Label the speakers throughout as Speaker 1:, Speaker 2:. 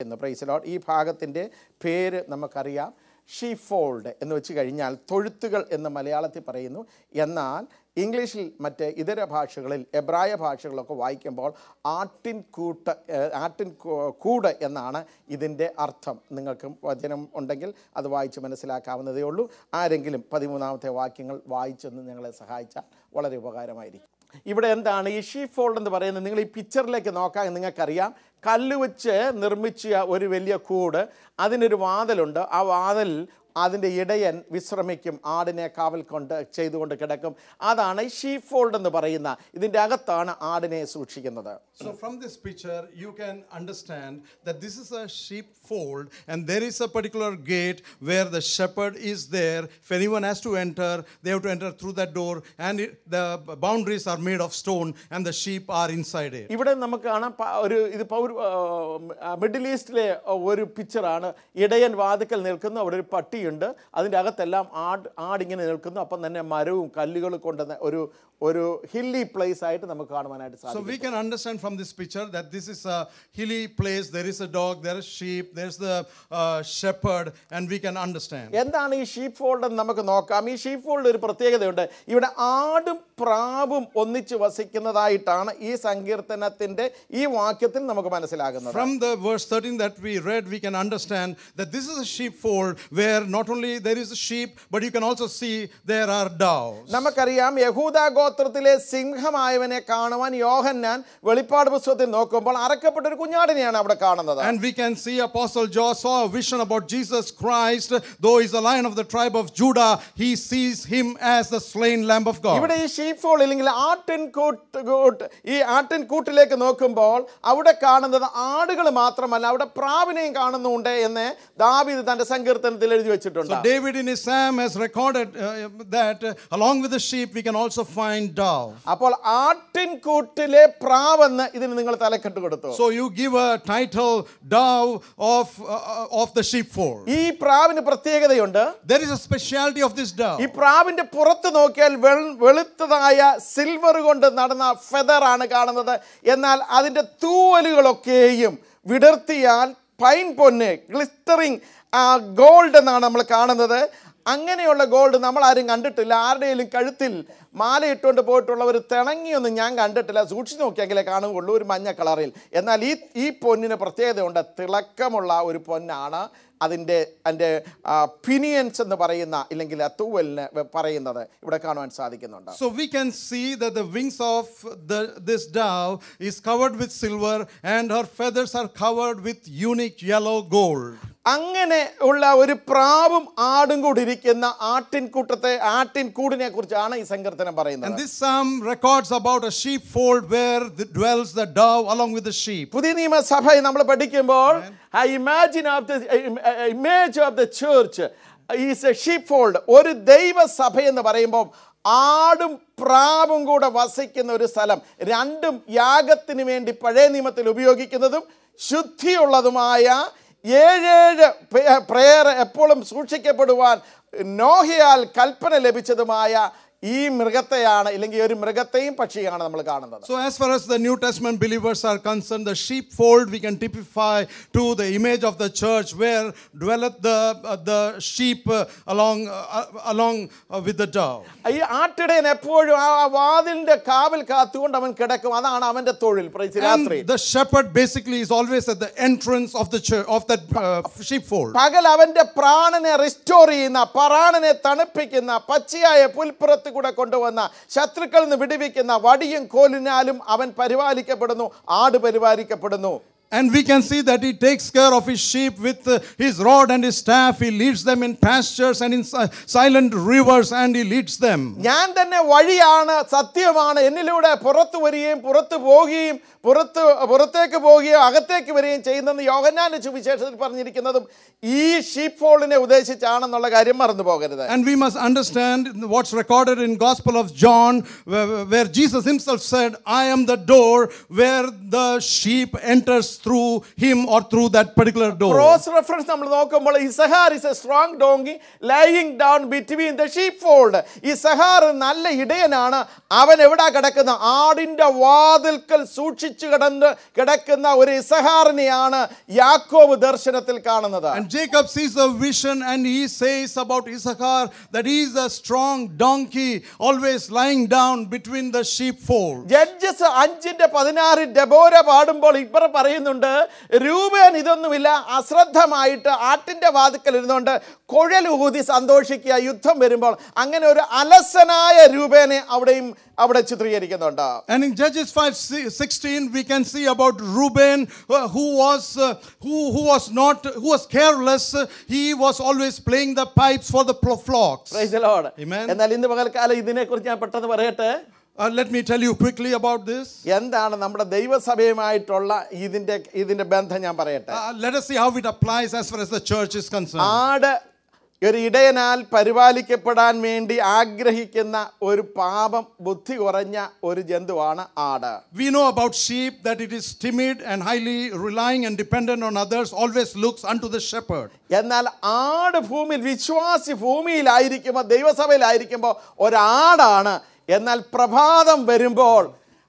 Speaker 1: എന്ന് പ്രൈസലോട്ട് ഈ ഭാഗത്തിൻ്റെ പേര് നമുക്കറിയാം ഷീഫോൾഡ് എന്ന് വെച്ച് കഴിഞ്ഞാൽ തൊഴുത്തുകൾ എന്ന് മലയാളത്തിൽ പറയുന്നു എന്നാൽ ഇംഗ്ലീഷിൽ മറ്റ് ഇതര ഭാഷകളിൽ എബ്രായ ഭാഷകളൊക്കെ വായിക്കുമ്പോൾ ആട്ടിൻ കൂട്ട് ഏഹ്, ആട്ടിൻ കൂ- കൂട് എന്നാണ് ഇതിൻ്റെ അർത്ഥം നിങ്ങൾക്ക് വചനം ഉണ്ടെങ്കിൽ അത് വായിച്ച് മനസ്സിലാക്കാവുന്നതേ ഉള്ളൂ ആരെങ്കിലും പതിമൂന്നാമത്തെ വാക്യങ്ങൾ വായിച്ചൊന്ന് ഞങ്ങളെ സഹായിച്ചാൽ വളരെ ഉപകാരമായിരിക്കും ഇവിടെ എന്താണ് ഈ ഷീ ഫോൾഡ് എന്ന് പറയുന്നത് നിങ്ങൾ ഈ പിക്ചറിലേക്ക് നോക്കാൻ നിങ്ങൾക്കറിയാം കല്ല് വെച്ച് നിർമ്മിച്ച ഒരു വലിയ കൂട് അതിനൊരു വാതിലുണ്ട് ആ വാതിൽ അതിൻ്റെ ഇടയൻ വിശ്രമിക്കും ആടിനെ കാവൽ കൊണ്ട് ചെയ്തുകൊണ്ട് കിടക്കും അതാണ് ഈ ഷീ ഫോൾഡ് എന്ന് പറയുന്ന ഇതിൻ്റെ അകത്താണ് ആടിനെ സൂക്ഷിക്കുന്നത്
Speaker 2: So from this picture, you can understand that this is a sheepfold, and there is a particular gate where the shepherd is there. If anyone has to enter, they have to enter through that door, and it, the boundaries are made of stone, and the sheep are inside it.
Speaker 1: ഇവിടെ നമുക്ക് കാണാം പ- ഒരു ഇത് പൗർ middle ഈസ്റ്റിലെ ഒരു പിക്ചറാണ് ഇടയൻ വാതിക്കൽ നിൽക്കുന്നു അവിടെ ഒരു പട്ടിയുണ്ട് അതിൻ്റെ അകത്തെല്ലാം ആട് ആടിങ്ങനെ നിൽക്കുന്നു അപ്പം തന്നെ മരവും കല്ലുകളും കൊണ്ട് ന- ഒരു ഒരു ഹില്ലി പ്ലേസ് ആയിട്ട് നമുക്ക് കാണുവാനായിട്ട്
Speaker 2: So
Speaker 1: സാധിക്കും
Speaker 2: we can understand from this picture that this is a hilly place. There is a dog, there is sheep, there's the uh, shepherd, and we can understand.
Speaker 1: എന്താണ് ഈ ഷീപ്പ് ഫോൾഡ് എന്ന് നമുക്ക് നോക്കാം ഈ ഷീപ്പ് ഫോൾഡ് ഒരു പ്രത്യേകതയുണ്ട് ഇവിടെ ആടും പ്രാവും ഒന്നിച്ച് വസിക്കുന്നതായിട്ടാണ് ഈ സങ്കീർത്തനത്തിന്റെ ഈ വാക്യത്തിൽ നമുക്ക് മനസ്സിലാകുന്നത്
Speaker 2: From the verse 13 that we read, we can understand that this is a sheepfold where not only there is a sheep, but you can also see there are doves.
Speaker 1: നമുക്കറിയാം യഹൂദ ഗോത്രത്തിലെ സിംഹമായവനെ കാണുവാൻ യോഹന്നാൻ വെളിപ്പാട് പുസ്തകത്തിൽ നോക്കുമ്പോൾ അറക്കപ്പെട്ട ഒരു കുഞ്ഞാടിനെയാണ് അവിടെ കാണുന്നത്
Speaker 2: And we can see Apostle John saw a vision about Jesus Christ, though he's a lion of the tribe of Judah, he sees him as the slain lamb of God.
Speaker 1: ഇവിടെ ഈ ഷീപ്പ് ഫോൾ ഇല്ലെങ്കിൽ ആട്ടിൻ കൂട്ട് കൂട്ട് ഈ ആട്ടിൻ കൂട്ടിലേക്ക് നോക്കുമ്പോൾ അവിടെ കാണുന്നത് ആടുകൾ മാത്രമല്ല അവിടെ പ്രാവിനെയും കാണുന്നുണ്ട് എന്ന് ദാവീദ് തന്റെ സങ്കീർത്തനത്തിൽ എഴുതി വെച്ചിട്ടുണ്ട്
Speaker 2: So David in his psalm has recorded uh, that uh, along with the sheep we can also find dove.
Speaker 1: അപ്പോൾ ആട്ടിൻ കൂട്ടിലെ പ്രാവെന്ന് ഇതിന് നിങ്ങൾ തലക്കെട്ട് കൊടുത്തു
Speaker 2: So you give a title dove of uh, of the sheepfold.
Speaker 1: ഈ പ്രാവിന് പ്രത്യേകതയുണ്ട്
Speaker 2: There is a speciality of this dove.
Speaker 1: ഈ പ്രാവിന്റെ പുറത്ത് നോക്കിയാൽ വെൾ- വെളുത്തതായ സിൽവർ കൊണ്ട് നടന്ന ഫെദർ ആണ് കാണുന്നത് എന്നാൽ അതിൻ്റെ തൂവലുകളൊക്കെയും വിടർത്തിയാൽ പൈൻ പൊന്ന് ഗ്ലിസ്റ്ററിങ് ഗോൾഡ് എന്നാണ് നമ്മൾ കാണുന്നത് അങ്ങനെയുള്ള ഗോൾഡ് നമ്മൾ ആരും കണ്ടിട്ടില്ല ആരുടെയും കഴുത്തിൽ മാല ഇട്ടുകൊണ്ട് പോയിട്ടുള്ള ഒരു തിണങ്ങിയൊന്നും ഞാൻ കണ്ടിട്ടില്ല സൂക്ഷിച്ച് നോക്കിയെങ്കിലേ കാണുകയുള്ളൂ ഒരു മഞ്ഞ കളറിൽ എന്നാൽ ഈ ഈ പൊന്നിന് പ്രത്യേകതയുണ്ട് തിളക്കമുള്ള ഒരു പൊന്നാണ് അതിൻ്റെ അതിൻ്റെ പിനിയൻസ് എന്ന് പറയുന്ന ഇല്ലെങ്കിൽ ആ തൂവലിന് വ- പറയുന്നത് ഇവിടെ കാണുവാൻ സാധിക്കുന്നുണ്ട്
Speaker 2: So we can see that the wings of the, this dove is covered with silver and her feathers are covered with unique yellow gold.
Speaker 1: അങ്ങനെ ഉള്ള ഒരു പ്രാവും ആടും കൂടി ഇരിക്കുന്ന ആട്ടിൻകൂട്ടത്തെ ആട്ടിൻകൂടിനെ കുറിച്ചാണ് ഈ സങ്കീർത്തനം
Speaker 2: And
Speaker 1: പറയുന്നത്
Speaker 2: this psalm records about a sheepfold where the- dwells the dove along with the sheep.
Speaker 1: പുതിയ നിയമസഭ നമ്മൾ പഠിക്കുമ്പോൾ I imagine of the image of the church is a sheepfold ഒരു ദൈവസഭ എന്ന് പറയുമ്പോൾ ആടും പ്രാവും കൂടെ വസിക്കുന്ന ഒരു സ്ഥലം രണ്ടും യാഗത്തിന് വേണ്ടി പഴയ നിയമത്തിൽ ഉപയോഗിക്കുന്നതും ശുദ്ധിയുള്ളതുമായ ഏഴേഴ് പ്രേയർ എപ്പോഴും സൂക്ഷിക്കപ്പെടുവാൻ നോഹയാൽ കൽപ്പന ലഭിച്ചതുമായ ഈ മൃഗത്തെയാണ് ഇല്ലെങ്കിൽ ഒരു മൃഗത്തെയും പക്ഷിയാണ് നമ്മൾ കാണുന്നത്
Speaker 2: So, as far as the New Testament believers are concerned, the sheepfold we can typify to the image of the church where dwelleth the, uh, the sheep uh, along, uh, along uh, with the dove.
Speaker 1: ഈ ആട്ടിടയൻ എപ്പോഴും ആ വാതിലിന്റെ കാവൽ കാത്തുകൊണ്ട് അവൻ കിടക്കും അതാണ് അവന്റെ തൊഴിൽ പ്രൈസ്
Speaker 2: And
Speaker 1: രാത്രി
Speaker 2: the shepherd basically is always at the entrance of the church, of that uh, sheepfold.
Speaker 1: പകൽ അവന്റെ പ്രാണനെ റിസ്റ്റോർ ചെയ്യുന്ന പ്രാണനെ തണുപ്പിക്കുന്ന പച്ചയായ പുൽപ്പുറത്ത് കൂടെ കൊണ്ടുവന്ന ശത്രുക്കളിൽ നിന്ന് വിടുവിക്കുന്ന വടിയും കോലിനാലും അവൻ പരിപാലിക്കപ്പെടുന്നു ആട് പരിപാലിക്കപ്പെടുന്നു
Speaker 2: And we can see that he takes care of his sheep with uh, his rod and his staff. He leads them in pastures and in si- silent rivers, and he leads them.
Speaker 1: ഞാൻ തന്നെ വഴിയാണ് സത്യമാണ് എന്നിലൂടെ പുറത്തു വരികയും പുറത്തു പോവുകയും പുറത്ത് പുറത്തേക്ക് പോവുകയും അകത്തേക്ക് വരികയും ചെയ്യുന്നെന്ന് യോഹന്നാന്റെ സുവിശേഷത്തിൽ പറഞ്ഞിരിക്കുന്നതും ഈ ഷീപ്പ് ഫോളിനെ ഉദ്ദേശിച്ചാണെന്നുള്ള കാര്യം മറന്നു പോകരുത്
Speaker 2: And we must understand what's recorded in Gospel of John, where, where Jesus himself said, "I am the door where the sheep enters through him or through that particular door.
Speaker 1: Cross reference നമ്മൾ നോക്കുമ്പോൾ Issachar is a strong donkey lying down between the sheepfold Issachar നല്ല ഇടയനാണ് അവൻ എവിടാ കിടക്കുന്ന ആടിന്റെ വാതിൽക്കൽ സൂക്ഷിച്ചു കിടന്ന് കിടക്കുന്ന ഒരു ഇസഹാറിനെയാണ് യാക്കോബ് ദർശനത്തിൽ കാണുന്നത്
Speaker 2: And Jacob sees the vision and he says about Issachar that he is a strong donkey, always lying down between the sheepfold.
Speaker 1: Judges അഞ്ചിന്റെ പതിനാറിൽ ഡെബോര പാടുമ്പോൾ ഇപ്പറ പറയുന്നുണ്ട് രൂപൻ ഇതൊന്നുമില്ല അശ്രദ്ധമായിട്ട് ആട്ടിന്റെ വാതിക്കൽ ഇരുന്നുകൊണ്ട് കുഴൽ ഊതി സന്തോഷിക്കുക യുദ്ധം വരുമ്പോൾ അങ്ങനെ ഒരു അലസനായ രൂപേനെ അവിടെയും അവിടെ ചിത്രീകരിക്കുന്നുണ്ട്
Speaker 2: And in Judges 5 16, we can see about Reuben, uh, who was uh, who, who was not who was careless. He was always playing the pipes for the pl- flocks.
Speaker 1: Praise the Lord.
Speaker 2: Amen.
Speaker 1: എന്നാൽ ഇന്ന് പകൽക്കാലം ഇതിനെക്കുറിച്ച് ഞാൻ പെട്ടെന്ന് പറയട്ടെ
Speaker 2: Uh, let me tell you quickly about this.
Speaker 1: എന്താണ് നമ്മുടെ ദൈവസഭയുമായിട്ടുള്ള ഇതിന്റെ ഇതിന്റെ ബന്ധം ഞാൻ പറയട്ടെ
Speaker 2: Uh, let us see how it applies as far as the church is concerned.
Speaker 1: ആട് ഒരു ഇടയനാൽ പരിപാലിക്കപ്പെടാൻ വേണ്ടി ആഗ്രഹിക്കുന്ന ഒരു പാപം ബുദ്ധി കുറഞ്ഞ ഒരു ജന്തുവാണ് ആട്
Speaker 2: We know about sheep that it is timid and highly relying and dependent on others, always looks unto the shepherd.
Speaker 1: എന്നാൽ ആട് ഭൂമിയിൽ വിശ്വാസി ഭൂമിയിലായിരിക്കുമ്പോൾ ദൈവസഭയിലായിരിക്കുമ്പോൾ ഒരാടാണ് എന്നാൽ പ്രഭാതം വരുമ്പോൾ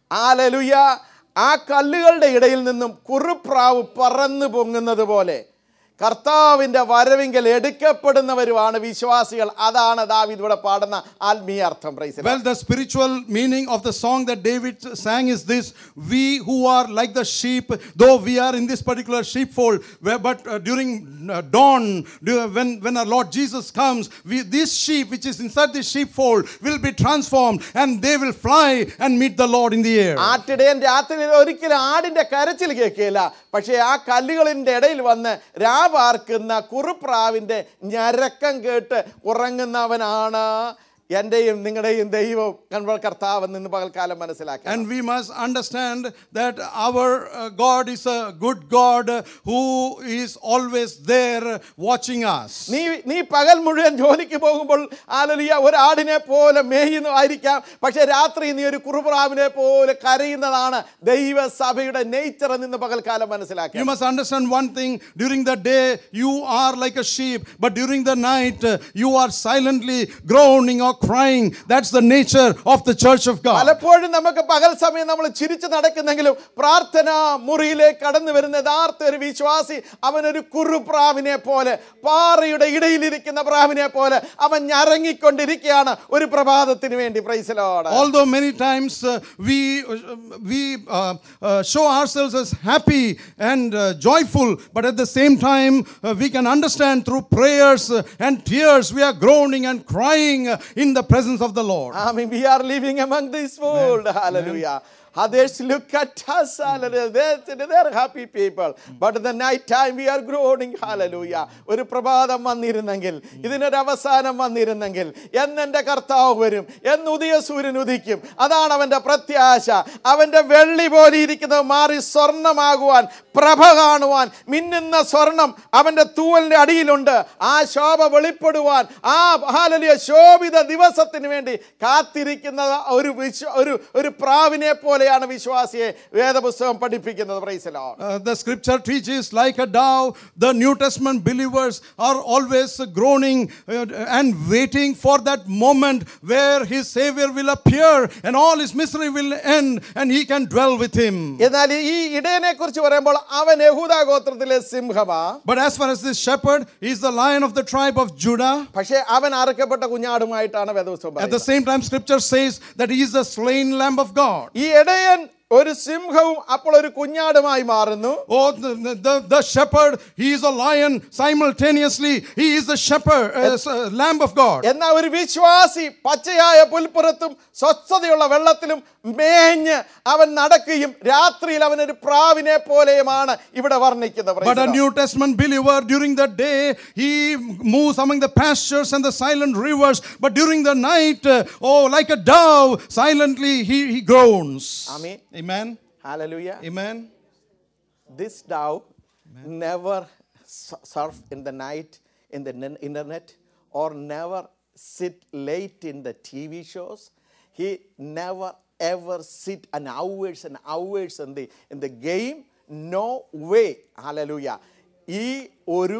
Speaker 1: ആലലുയ ആ കല്ലുകളുടെ ഇടയിൽ നിന്നും കുറുപ്രാവ് പറന്നു പൊങ്ങുന്നത് പോലെ കർത്താവിൻ്റെ വരവിങ്കൽ എടുക്കപ്പെടുന്നവരുമാണ് വിശ്വാസികൾ അതാണ് ദാവീദ് ഇവിടെ പാടുന്ന ആത്മീയ അർത്ഥം praise
Speaker 2: Well, the spiritual meaning of the song that David sang is this We who are like the sheep, though we are in this particular sheepfold, where, but uh, during uh, dawn, du- when, when our Lord Jesus comes, we, this sheep which is inside this sheepfold will be transformed and they will fly and meet the Lord in the air.
Speaker 1: ആട്ടിടയൻ രാത്രിയിൽ ഒരിക്കലും ആടിന്റെ കരച്ചിൽ കേൾക്കുകയില്ല പക്ഷേ ആ കല്ലുകളിൻ്റെ ഇടയിൽ വന്ന് രാവാർക്കുന്ന കുറുപ്രാവിൻ്റെ ഞരക്കം കേട്ട് ഉറങ്ങുന്നവനാണ് എൻ്റെയും നിങ്ങളുടെയും ദൈവം കൺവർ കർത്താവ് നിന്ന് പകൽക്കാലം മനസ്സിലാക്കി
Speaker 2: And we must understand that our uh, God is a good God uh, who is always there uh, watching us.
Speaker 1: നീ നീ പകൽ മുഴുവൻ ജോലിക്ക് പോകുമ്പോൾ ആലലിയ ഒരു ആടിനെ പോലെ മേയുന്നതായിരിക്കാം പക്ഷെ രാത്രി നീ ഒരു കുറുപ്രാവിനെ പോലെ കരയുന്നതാണ് ദൈവസഭയുടെ നേച്ചർ നിന്ന് പകൽക്കാലം
Speaker 2: You
Speaker 1: മനസ്സിലാക്കി
Speaker 2: must understand one thing during the day you are like a sheep, but during the night uh, you are silently groaning or crying. That's the nature of the church of God.
Speaker 1: പലപ്പോഴും നമുക്ക് പകൽ സമയം നമ്മൾ ചിരിച്ചു നടക്കുന്നെങ്കിലും പ്രാർത്ഥന മുറിയിലേക്ക് കടന്നു വരുന്ന യഥാർത്ഥ ഒരു വിശ്വാസി അവനൊരു കുറുപ്രാവിനെ പോലെ പാറയുടെ ഇടയിലിരിക്കുന്ന പ്രാവിനെ പോലെ അവൻ ഞരങ്ങിക്കൊണ്ടിരിക്കുകയാണ് ഒരു പ്രഭാതത്തിന് വേണ്ടി പ്രൈസലോട്
Speaker 2: Although many times uh, we, uh, we uh, uh, show ourselves as happy and uh, joyful, but at the same time, uh, we can understand through prayers uh, and tears, we are groaning and crying uh, in the presence of the Lord.
Speaker 1: I mean, we are living among this world. Hallelujah. Others look at us, hallelujah. They're, they're happy people. But in the night time, we are groaning, hallelujah. ഒരു പ്രഭാതം വന്നിരുന്നെങ്കിൽ ഇതിനൊരു അവസാനം വന്നിരുന്നെങ്കിൽ എന്നെൻ്റെ കർത്താവ് വരും എന്ന് ഉദയ സൂര്യൻ ഉദിക്കും അതാണ് അവൻ്റെ പ്രത്യാശ അവൻ്റെ വെള്ളി പോലെ ഇരിക്കുന്നത് മാറി സ്വർണമാകുവാൻ പ്രഭ കാണുവാൻ മിന്നുന്ന സ്വർണം അവൻ്റെ തൂവലിൻ്റെ അടിയിലുണ്ട് ആ ശോഭ വെളിപ്പെടുവാൻ ആ ഹാലലിയ ശോഭിത ദിവസത്തിന് വേണ്ടി കാത്തിരിക്കുന്ന ഒരു വിശ്വ ഒരു ഒരു പ്രാവിനെ പോലെയാണ് വിശ്വാസിയെ വേദപുസ്തകം പഠിപ്പിക്കുന്നത് പ്രൈസലോ
Speaker 2: Uh, the scripture teaches like a dove, the New Testament believers are always groaning uh, and waiting for that moment where his Savior will appear and all his misery will end and he can dwell with him.
Speaker 1: എന്നാൽ ഈ ഇടയനെ കുറിച്ച് പറയുമ്പോൾ അവൻ യഹൂദ ഗോത്രത്തിലെ സിംഹമാ
Speaker 2: But as far as this shepherd, he is the lion of the tribe of Judah.
Speaker 1: പക്ഷേ അവൻ അറക്കപ്പെട്ട കുഞ്ഞാടുമായിട്ടാണ് വേദപുസ്തകം
Speaker 2: At the
Speaker 1: പറയുന്നത്.
Speaker 2: same time, scripture says that he is the slain lamb of God.
Speaker 1: ഈ ഇടയൻ ഒരു സിംഹവും അപ്പോൾ ഒരു കുഞ്ഞാടുമായി മാറുന്നു
Speaker 2: Oh, the, the, the shepherd, he is a lion simultaneously. He is the shepherd, uh, s- uh, lamb of God.
Speaker 1: എന്നാൽ ഒരു വിശ്വാസി പച്ചയായ പുൽപ്പുറത്തും സ്വസ്ഥതയുള്ള വെള്ളത്തിലും മേഞ്ഞ് അവൻ നടക്കുകയും രാത്രിയിൽ അവൻ ഒരു പ്രാവിനെ പോലെയുമാണ് ഇവിടെ വർണ്ണിക്കുന്നത്
Speaker 2: But a
Speaker 1: Praise the
Speaker 2: New Testament believer during the day, he moves among the pastures and the silent rivers. But during the night, uh, oh, like a dove, silently he, he groans.
Speaker 1: Amen.
Speaker 2: Amen.
Speaker 1: Hallelujah.
Speaker 2: Amen.
Speaker 1: This dove never su- surf in the night in the nin- internet or never sit late in the TV shows. He never ever sit an hours and hours in the in the game no way hallelujah ഈ ഒരു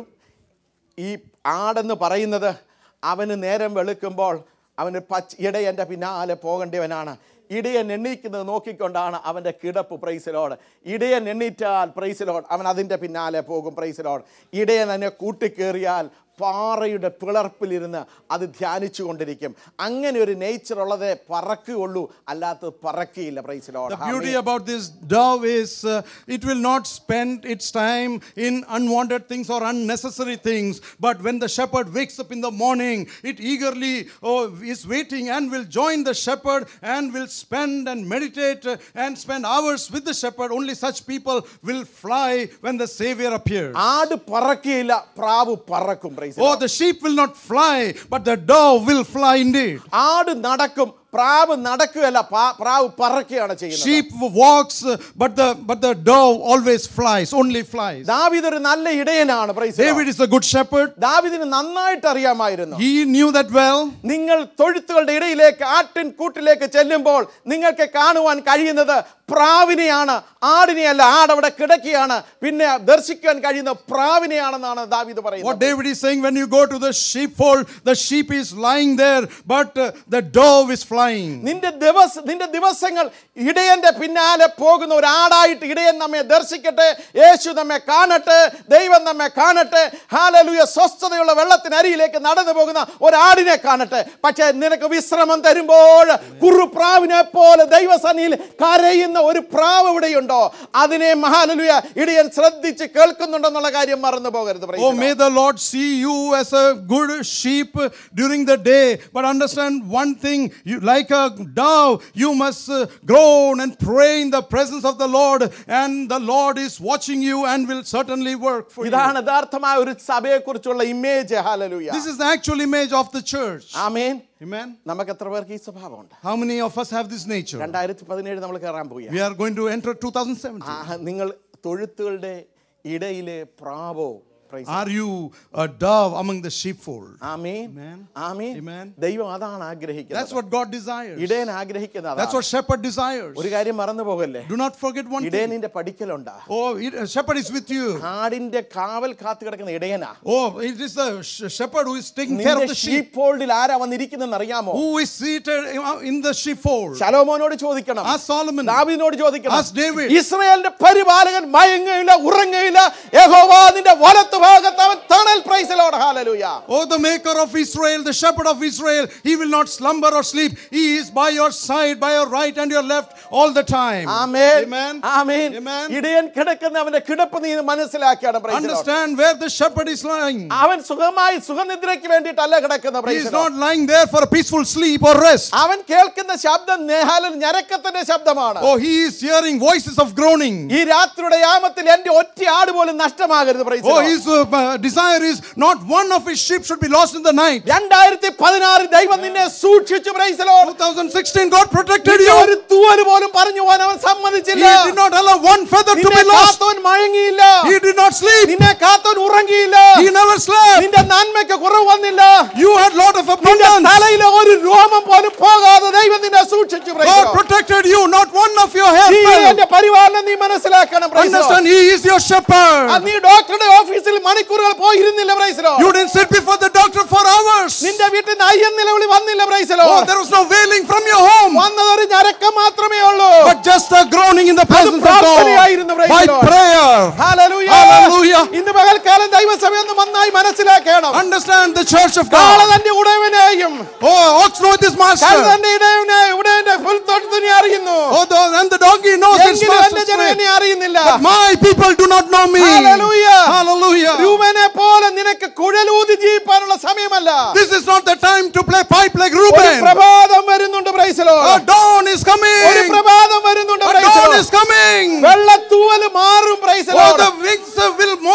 Speaker 1: ഈ ആടെന്ന് പറയുന്നത് അവന് നേരം വെളുക്കുമ്പോൾ അവന് പച്ച ഇടയൻ്റെ പിന്നാലെ പോകേണ്ടവനാണ് ഇടയൻ എണ്ണീക്കുന്നത് നോക്കിക്കൊണ്ടാണ് അവൻ്റെ കിടപ്പ് പ്രൈസിലോട് ഇടയൻ എണ്ണീറ്റാൽ പ്രൈസിലോട് അവൻ അതിൻ്റെ പിന്നാലെ പോകും പ്രൈസിലോട് ഇടയൻ അതിനെ കൂട്ടിക്കേറിയാൽ പാറയുടെ പിളർപ്പിലിരുന്ന് അത് ധ്യാനിച്ചു കൊണ്ടിരിക്കും അങ്ങനെ ഒരു നേച്ചർ ഉള്ളതേ പറക്കുകയുള്ളൂ അല്ലാത്തത് പറക്കിയില്ല പ്രൈസിലോട്
Speaker 2: The beauty about this dove is uh, it will not spend its time in unwanted things or unnecessary things. But when the shepherd wakes up in the morning, it eagerly oh, is waiting and will join the shepherd and will spend and meditate uh, and spend hours with the shepherd. Only such people will fly when the Savior appears.
Speaker 1: ആട് പറക്കിയില്ല പ്രാവ് പറക്കും praise the
Speaker 2: Oh,
Speaker 1: Lord.
Speaker 2: the sheep will not fly, but the dove will fly indeed.
Speaker 1: ആട് നടക്കും പ്രാവ് നടക്കുകയല്ല പാ- പ്രാവ് പറക്കുകയാണ് ചെയ്യുന്നത്
Speaker 2: Sheep walks, uh, but the but the dove always flies, only flies.
Speaker 1: ദാവീദ് ഒരു നല്ല ഇടയനാണ് praise the Lord.
Speaker 2: David is a good shepherd.
Speaker 1: ദാവീദിന് നന്നായിട്ട് അറിയാമായിരുന്നു
Speaker 2: He knew that well.
Speaker 1: നിങ്ങൾ തൊഴുത്തുകളുടെ ഇടയിലേക്ക് ആട്ടിൻ കൂട്ടിലേക്ക് ചെല്ലുമ്പോൾ നിങ്ങൾക്ക് കാണുവാൻ കഴിയുന്നത് പ്രാവിനെയാണ് ആടിനെയല്ല ആടവിടെ കിടക്കുകയാണ് പിന്നെ ദർശിക്കാൻ കഴിയുന്ന പ്രാവിനെയാണെന്നാണ് ദാവീദ്
Speaker 2: What
Speaker 1: പറയുന്നത്
Speaker 2: David is saying when you go to the sheepfold, the sheep is lying there, but uh, the dove is flying.
Speaker 1: നിന്റെ ദിവസ നിന്റെ ദിവസങ്ങൾ ഇടയന്റെ പിന്നാലെ പോകുന്ന ഒരു ആടായിട്ട് ഇടയൻ നമ്മെ ദർശിക്കട്ടെ യേശു നമ്മെ കാണട്ടെ ദൈവം നമ്മെ കാണട്ടെ ഹാലലുയ സ്വസ്ഥതയുള്ള വെള്ളത്തിനരിയിലേക്ക് നടന്നു പോകുന്ന ഒരാടിനെ കാണട്ടെ പക്ഷേ നിനക്ക് വിശ്രമം തരുമ്പോൾ കുറുപ്രാവിനെ പോലെ ദൈവസന്നിയിൽ കരയുന്ന ഒരു പ്രാവ് ഇവിടെയുണ്ടോ അതിനെ മഹാലലുയ ഇടയൻ ശ്രദ്ധിച്ച് കേൾക്കുന്നുണ്ടെന്നുള്ള കാര്യം മറന്നു പോകരുത് praise
Speaker 2: Oh,
Speaker 1: the
Speaker 2: may
Speaker 1: Lord.
Speaker 2: the Lord see you as a good sheep during the day. But understand one thing you, like a dove, you must uh, groan and pray in the presence of the Lord, and the Lord is watching you and will certainly work for you.
Speaker 1: ഇതാണ് യഥാർത്ഥമായ ഒരു സഭയെക്കുറിച്ചുള്ള image hallelujah
Speaker 2: This is the actual image of the church.
Speaker 1: Amen
Speaker 2: Amen.
Speaker 1: നമുക്ക് എത്ര പേർക്ക് ഈ സ്വഭാവമുണ്ട്
Speaker 2: How many of us have this nature?
Speaker 1: രണ്ടായിരത്തി പതിനേഴ് നമ്മൾ കയറാൻ പോയി
Speaker 2: We are going to enter 2017.
Speaker 1: നിങ്ങൾ തൊഴുത്തുകളുടെ ഇടയിലെ പ്രാവോ Praise
Speaker 2: Are you a dove among the sheepfold?
Speaker 1: Amin
Speaker 2: Amen.
Speaker 1: Amin
Speaker 2: Amen.
Speaker 1: ദൈവം അതാണ്
Speaker 2: That's
Speaker 1: ആഗ്രഹിക്കുന്നത്
Speaker 2: what God desires.
Speaker 1: ഇടയൻ ആഗ്രഹിക്കുന്നത്
Speaker 2: That's
Speaker 1: അതാണ്.
Speaker 2: what shepherd desires.
Speaker 1: ഒരു കാര്യം മറന്നു പോകല്ലേ
Speaker 2: Do not forget one thing.
Speaker 1: ഇടയനിന്റെ പഠിക്കലുണ്ടാ
Speaker 2: Oh, it, a shepherd is with you.
Speaker 1: ആടിന്റെ കാവൽ കാത്തു കിടക്കുന്ന ഇടയനാ
Speaker 2: Oh, it is the sh- shepherd who is taking care
Speaker 1: നിന്റെ
Speaker 2: of the sheep.
Speaker 1: ഷീപ്പ് ഫോൾഡിൽ ആരാ വന്നിരിക്കുന്നെന്ന് അറിയാമോ
Speaker 2: Who is seated in the sheepfold?
Speaker 1: ശലോമോനോട് ചോദിക്കണം
Speaker 2: Ask Solomon.
Speaker 1: ദാവീദിനോട് ചോദിക്കണം
Speaker 2: Ask David.
Speaker 1: ഇസ്രയേലിന്റെ പരിപാലകൻ മയങ്ങയില്ല ഉറങ്ങയില്ല യഹോവ നിന്റെ വലത്തു ഭാഗത്ത് അവൻ തണൽ പ്രൈസലോട് hallelujah
Speaker 2: Oh, the maker of Israel, the shepherd of Israel, he will not slumber or sleep. He is by your side, by your right and your left all the time.
Speaker 1: Amen
Speaker 2: Amen.
Speaker 1: Amen
Speaker 2: Amen.
Speaker 1: ഇടയൻ കിടക്കുന്ന അവന്റെ കിടപ്പ് നീ മനസ്സിലാക്കിയാണ് praise the Lord.
Speaker 2: Understand where the shepherd is lying.
Speaker 1: അവൻ സുഖമായി സുഖനിദ്രയ്ക്ക് വേണ്ടിയിട്ടല്ല കിടക്കുന്ന
Speaker 2: He
Speaker 1: praise
Speaker 2: is
Speaker 1: the Lord.
Speaker 2: not lying there for a peaceful sleep or rest.
Speaker 1: അവൻ കേൾക്കുന്ന ശബ്ദം നേഹാലിൽ ഞരക്കത്തിന്റെ ശബ്ദമാണ്
Speaker 2: Oh, he is hearing voices of groaning.
Speaker 1: ഈ രാത്രിയുടെ യാമത്തിൽ എന്റെ ഒറ്റ ആട് പോലും നഷ്ടമാകരുത് praise the
Speaker 2: Oh,
Speaker 1: Lord.
Speaker 2: his uh, uh, desire is not one of his sheep should be lost in the night.
Speaker 1: രണ്ടായിരത്തി പതിനാറ് ദൈവം നിന്നെ സൂക്ഷിച്ചു praise the Lord.
Speaker 2: 2016, God protected
Speaker 1: നിന്നെ
Speaker 2: you.
Speaker 1: ഒരു തൂവല് പോലും പറഞ്ഞു പോകാൻ അവൻ
Speaker 2: He
Speaker 1: സമ്മതിച്ചില്ല
Speaker 2: did not allow one feather to
Speaker 1: നിന്നെ
Speaker 2: be lost.
Speaker 1: കാത്തോൻ മയങ്ങിയില്ല
Speaker 2: He did not sleep.
Speaker 1: നിന്നെ കാത്തോൻ ഉറങ്ങിയില്ല
Speaker 2: He never slept.
Speaker 1: നിന്റെ നന്മയ്ക്ക് കുറവ് വന്നില്ല
Speaker 2: You had lot of
Speaker 1: നിന്റെ
Speaker 2: abundance.
Speaker 1: തലയിലെ ഒരു രോമം പോലും പോകാതെ ദൈവം നിന്നെ സൂക്ഷിച്ചു praise the
Speaker 2: God
Speaker 1: Lord.
Speaker 2: protected you. Not one of your hair
Speaker 1: ഈ
Speaker 2: fell.
Speaker 1: എന്റെ പരിപാലനം നീ മനസ്സിലാക്കണം praise the Lord.
Speaker 2: Understand, He is your
Speaker 1: ആ,
Speaker 2: shepherd.
Speaker 1: നീ ഡോക്ടറുടെ ഓഫീസിൽ മണിക്കൂറുകൾ പോയിരുന്നില്ല praise the Lord.
Speaker 2: You didn't sit before the doctor for hours.
Speaker 1: നിന്റെ വീട്ടിൽ നിന്ന് അയ്യം നിലവിളി വന്നില്ല praise the
Speaker 2: Oh,
Speaker 1: Lord.
Speaker 2: there was no wailing from your home,
Speaker 1: വന്നതൊരു ഞരക്കം മാത്രമേ ഉള്ളൂ
Speaker 2: but just a groaning in the presence of
Speaker 1: പ്രാർത്ഥനയായിരുന്നു,
Speaker 2: God
Speaker 1: praise
Speaker 2: by
Speaker 1: the Lord.
Speaker 2: prayer.
Speaker 1: Hallelujah.
Speaker 2: Hallelujah.
Speaker 1: ഇന്ന് പകൽക്കാലം ദൈവസഭ ഒന്ന് നന്നായി മനസ്സിലാക്കണം
Speaker 2: Understand the church of
Speaker 1: കാള
Speaker 2: God.
Speaker 1: തന്റെ ഉടയവനെയും
Speaker 2: Oh, ox know this
Speaker 1: കൽ
Speaker 2: master.
Speaker 1: തന്റെ ഇടയവനെ ഉടയന്റെ പുൽത്തൊട്ടത്തിനെ അറിയുന്നു
Speaker 2: Oh, the, and the donkey knows its
Speaker 1: എങ്കിലും എന്റെ
Speaker 2: master's
Speaker 1: ജനം
Speaker 2: way.
Speaker 1: എന്നെ അറിയുന്നില്ല
Speaker 2: But my people do not know me.
Speaker 1: Hallelujah.
Speaker 2: Hallelujah.
Speaker 1: രൂപനെ പോലെ നിനക്ക് കുഴലൂതി ജീവിക്കാനുള്ള സമയമല്ല
Speaker 2: This is not the time to play pipe like
Speaker 1: ഒരു
Speaker 2: Reuben.
Speaker 1: പ്രഭാതം വരുന്നുണ്ട് പ്രൈസലോ
Speaker 2: A dawn is
Speaker 1: ഒരു
Speaker 2: coming.
Speaker 1: പ്രഭാതം വരുന്നുണ്ട്
Speaker 2: A
Speaker 1: praise the Lord
Speaker 2: dawn is coming.
Speaker 1: വെള്ളത്തൂവല് മാറും പ്രൈസലോ
Speaker 2: Oh, the wings uh, will mo-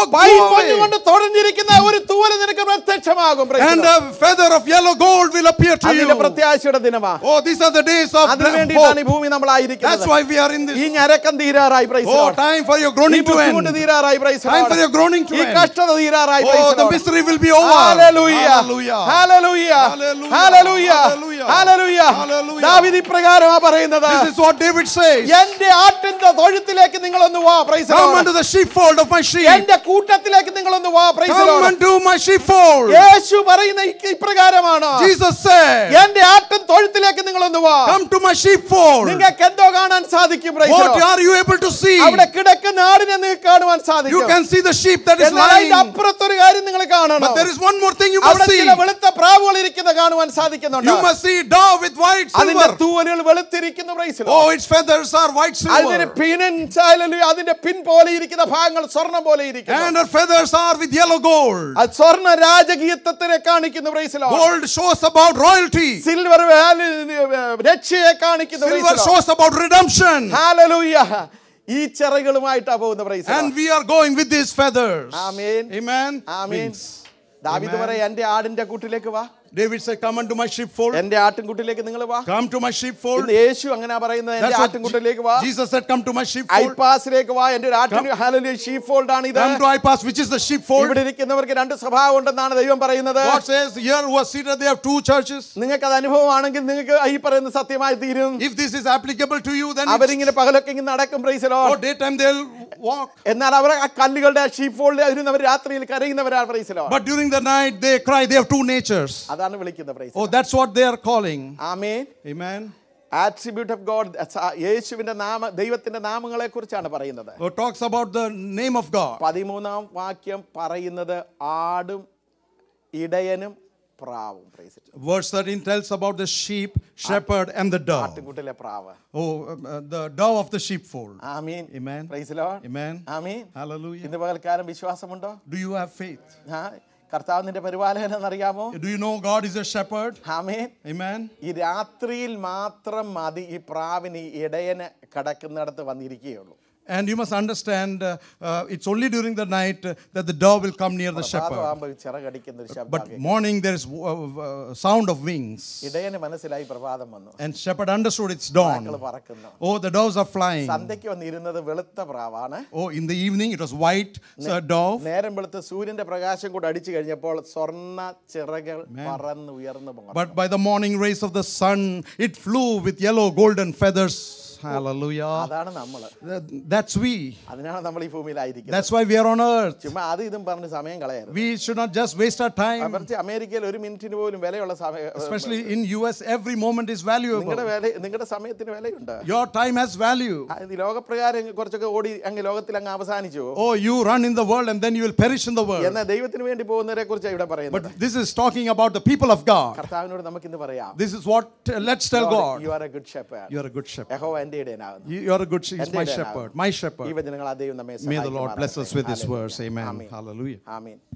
Speaker 1: വൈൻ
Speaker 2: Go away.
Speaker 1: മഞ്ഞുകൊണ്ട് തുഴഞ്ഞിരിക്കുന്ന ഒരു തൂവല് നിനക്ക് പ്രത്യക്ഷമാകും Praise the
Speaker 2: And
Speaker 1: Lord.
Speaker 2: a feather of yellow gold will appear to
Speaker 1: അതിന്റെ
Speaker 2: you.
Speaker 1: പ്രത്യാശയുടെ ദിനമാ
Speaker 2: Oh, these are the days of
Speaker 1: അതിനു
Speaker 2: hope.
Speaker 1: വേണ്ടിയിട്ടാണ് ഈ ഭൂമി
Speaker 2: That's
Speaker 1: നമ്മളായിരിക്കുന്നത്
Speaker 2: why we are in
Speaker 1: ഈ
Speaker 2: this.
Speaker 1: ഞരക്കം തീരാറായി Praise the
Speaker 2: Oh,
Speaker 1: Lord.
Speaker 2: time for your
Speaker 1: ഈ
Speaker 2: groaning to
Speaker 1: ബുദ്ധിമുട്ട്
Speaker 2: end.
Speaker 1: തീരാറായി Praise the
Speaker 2: Time
Speaker 1: Lord.
Speaker 2: for your groaning to
Speaker 1: ഈ
Speaker 2: end.
Speaker 1: കഷ്ടത തീരാറായി
Speaker 2: Oh,
Speaker 1: Praise the
Speaker 2: the
Speaker 1: Lord.
Speaker 2: mystery will be over.
Speaker 1: Hallelujah.
Speaker 2: Hallelujah.
Speaker 1: Hallelujah.
Speaker 2: Hallelujah.
Speaker 1: Hallelujah.
Speaker 2: Hallelujah.
Speaker 1: Hallelujah.
Speaker 2: Hallelujah.
Speaker 1: ദാവീദ് ഇപ്രകാരമാ പറയുന്നത്
Speaker 2: This is what David says.
Speaker 1: എന്റെ ആട്ടിന്റെ തൊഴുത്തിലേക്ക് നിങ്ങളൊന്ന് വാ Praise the
Speaker 2: Come
Speaker 1: Lord.
Speaker 2: unto the sheepfold of my sheep.
Speaker 1: എന്റെ കൂട്ടത്തിലേക്ക് നിങ്ങളൊന്ന് വാ Praise the
Speaker 2: Come
Speaker 1: Lord.
Speaker 2: unto my sheepfold.
Speaker 1: യേശു പറയുന്ന E- ഇപ്രകാരമാണ്
Speaker 2: Jesus said,
Speaker 1: എന്റെ ആട്ടിൻ തൊഴുത്തിലേക്ക് നിങ്ങളൊന്ന് വാ
Speaker 2: Come to my sheepfold.
Speaker 1: നിങ്ങൾക്ക് എന്തോ കാണാൻ സാധിക്കും Praise the
Speaker 2: What
Speaker 1: Lord.
Speaker 2: are you able to see?
Speaker 1: അവിടെ കിടക്കുന്ന ആടിനെ നിങ്ങൾക്ക് കാണുവാൻ
Speaker 2: You
Speaker 1: സാധിക്കും
Speaker 2: can see the sheep that is
Speaker 1: എന്നാൽ
Speaker 2: lying.
Speaker 1: അതിന്റെ അപ്പുറത്തൊരു കാര്യം നിങ്ങൾ കാണണം
Speaker 2: But there is one more thing you
Speaker 1: അവിടെ
Speaker 2: must see.
Speaker 1: ചില വെളുത്ത പ്രാവുകൾ ഇരിക്കുന്ന കാണുവാൻ സാധിക്കുന്നുണ്ട്
Speaker 2: You must see dove with white
Speaker 1: അതിന്റെ
Speaker 2: silver.
Speaker 1: തൂവലുകൾ വെളുത്തിരിക്കുന്നു Praise the Lord.
Speaker 2: Oh, its feathers are white
Speaker 1: അതിന്റെ
Speaker 2: silver.
Speaker 1: പിന്നിൻ ചായലിൽ അതിന്റെ പിൻ പോലെ ഇരിക്കുന്ന ഭാഗങ്ങൾ സ്വർണം പോലെ ഇരിക്കുന്നു
Speaker 2: And her feathers are with yellow gold.
Speaker 1: അത് സ്വർണ്ണ രാജകീയത്വത്തിനെ കാണിക്കുന്നു Praise the Lord.
Speaker 2: Gold shows about royalty.
Speaker 1: Silver രക്ഷയെ കാണിക്കുന്നു Praise
Speaker 2: Silver
Speaker 1: the Lord.
Speaker 2: shows about redemption.
Speaker 1: Hallelujah. ഈ ചിറകുകളുമായിട്ടാ പോകുന്ന Praise the
Speaker 2: And
Speaker 1: Lord.
Speaker 2: we are going with these feathers.
Speaker 1: Amen
Speaker 2: Amen.
Speaker 1: Amen
Speaker 2: Wings.
Speaker 1: ദാവീദ്
Speaker 2: Amen.
Speaker 1: പറയാ എന്റെ ആടിന്റെ കൂട്ടിലേക്ക് വാ
Speaker 2: David said, Come unto my sheepfold.
Speaker 1: എന്റെ ആട്ടിൻകുട്ടിലേക്ക് നിങ്ങൾ വാ
Speaker 2: Come to my sheepfold.
Speaker 1: ഇന്ന് യേശു അങ്ങനെ പറയുന്നത് എന്റെ
Speaker 2: That's what
Speaker 1: ആട്ടിൻകുട്ടിലേക്ക് വാ
Speaker 2: Je- Jesus said, Come to my sheepfold.
Speaker 1: ഐപ്പാസിലേക്ക് വാ എന്റെ ഒരു ആട്ടിൻ ഹാലലി ഷീ ഫോൾഡ് ആണ് ഇത്
Speaker 2: Come to Ipas, which is the sheepfold.
Speaker 1: ഇവിടെ ഇരിക്കുന്നവർക്ക് രണ്ട് സ്വഭാവം ഉണ്ടെന്നാണ് ദൈവം പറയുന്നത്
Speaker 2: God says, Here who are seated, they have two churches.
Speaker 1: നിങ്ങൾക്ക് അത് അനുഭവമാണെങ്കിൽ നിങ്ങൾക്ക് ഈ പറയുന്ന സത്യമായി തീരും
Speaker 2: If this is applicable to you, then it's,
Speaker 1: അവരിങ്ങനെ പകലൊക്കെ ഇങ്ങനെ നടക്കും പ്രൈസലോ
Speaker 2: oh, daytime they'll walk.
Speaker 1: എന്നാൽ അവർ ആ കല്ലുകളുടെ ഷീ ഫോൾഡ് ഇരുന്നവർ രാത്രിയിൽ കരയുന്നവരാണ് പ്രൈസലോ
Speaker 2: But during the night they cry. They have two natures.
Speaker 1: അതാണ് വിളിക്കുന്നത് praise
Speaker 2: Oh, that's what they are calling.
Speaker 1: ആമേൻ
Speaker 2: Amen.
Speaker 1: ആട്രിബ്യൂട്ട് ഓഫ് ഗോഡ് യേശുവിന്റെ നാമ ദൈവത്തിന്റെ നാമങ്ങളെ കുറിച്ചാണ് പറയുന്നത്
Speaker 2: Oh, talks about the name of God.
Speaker 1: പതിമൂന്നാം വാക്യം പറയുന്നത് ആടും ഇടയനും പ്രാവും Praise it.
Speaker 2: Verse 13 tells about the sheep, shepherd, and the dove.
Speaker 1: ആട്ടിൻകുട്ടിലെ പ്രാവ്
Speaker 2: Oh, um, uh, the dove of the sheepfold.
Speaker 1: Amin
Speaker 2: Amen.
Speaker 1: Praise the Lord.
Speaker 2: Amen.
Speaker 1: Amin
Speaker 2: Hallelujah.
Speaker 1: ഇന്ന് പകൽക്കാലം വിശ്വാസമുണ്ടോ
Speaker 2: Do you have faith?
Speaker 1: ആ കർത്താവ് നിന്റെ പരിപാലകൻ എന്നറിയാമോ
Speaker 2: Do you know God is a shepherd?
Speaker 1: Amin
Speaker 2: Amen.
Speaker 1: ഈ രാത്രിയിൽ മാത്രം മതി ഈ പ്രാവിന് ഈ ഇടയന് കിടക്കുന്നിടത്ത് വന്നിരിക്കുകയുള്ളൂ
Speaker 2: And you must understand, uh, uh, it's only during the night uh, that the dove will come near the shepherd.
Speaker 1: പ്രഭാതമാകുമ്പോൾ ചിറകടിക്കുന്ന ഒരു ശബ്ദം
Speaker 2: But morning there is uh, uh, sound of wings.
Speaker 1: ഇടയന് മനസ്സിലായി പ്രഭാതം വന്നു
Speaker 2: And shepherd understood it's
Speaker 1: മക്കള്
Speaker 2: dawn.
Speaker 1: പറക്കുന്നു
Speaker 2: Oh, the doves are flying.
Speaker 1: സന്ധ്യയ്ക്ക് വന്നിരുന്നത് വെളുത്ത പ്രാവാണ്
Speaker 2: Oh, in the evening it was white so a dove.
Speaker 1: നേരം വെളുത്ത് സൂര്യന്റെ പ്രകാശം കൂടെ അടിച്ചു കഴിഞ്ഞപ്പോൾ സ്വർണ്ണ ചിറകൾ പറന്ന് ഉയർന്നു പോകും
Speaker 2: But by the morning rays of the sun, it flew with yellow golden feathers. Hallelujah.
Speaker 1: അതാണ് നമ്മള്
Speaker 2: That- That's we.
Speaker 1: അതിനാണ് നമ്മൾ ഈ ഭൂമിയിലായിരിക്കുന്നത്
Speaker 2: That's why we are on earth.
Speaker 1: ചുമ്മാ അത് ഇതും പറഞ്ഞ് സമയം കളയരുത്
Speaker 2: We should not just waste our time.
Speaker 1: കുറച്ച് അമേരിക്കയിൽ ഒരു മിനിറ്റിന് പോലും വിലയുള്ള സമയം
Speaker 2: Especially in US, every moment is valuable.
Speaker 1: നിങ്ങളുടെ വില നിങ്ങളുടെ സമയത്തിന് വിലയുണ്ട്
Speaker 2: Your time has value.
Speaker 1: ആ, ഇത് ലോകപ്രകാരം കുറച്ചൊക്കെ ഓടി അങ്ങ് ലോകത്തിൽ അങ്ങ് അവസാനിച്ചു
Speaker 2: Oh, you run in the world and then you will perish in the world.
Speaker 1: എന്നാൽ ദൈവത്തിന് വേണ്ടി പോകുന്നവരെ കുറിച്ച് ഇവിടെ പറയുന്നത്
Speaker 2: But this is talking about the people of God.
Speaker 1: കർത്താവിനോട് നമുക്ക് ഇന്ന് പറയാം
Speaker 2: This is what, let's tell God.
Speaker 1: You are a good shepherd
Speaker 2: You are a good shepherd.
Speaker 1: യഹോവ എന്റെ ഇടയനാകുന്നു
Speaker 2: You you are a good shepherd. He's my
Speaker 1: ഇടയനാകുന്നു.
Speaker 2: shepherd. My
Speaker 1: ഈ
Speaker 2: shepherd.
Speaker 1: വചനങ്ങൾ ആ ദൈവം നമ്മെ
Speaker 2: May the Lord bless us with His
Speaker 1: സഹായിക്കുമാറാകട്ടെ.
Speaker 2: words. Amen.
Speaker 1: Amen.
Speaker 2: Hallelujah.
Speaker 1: Amen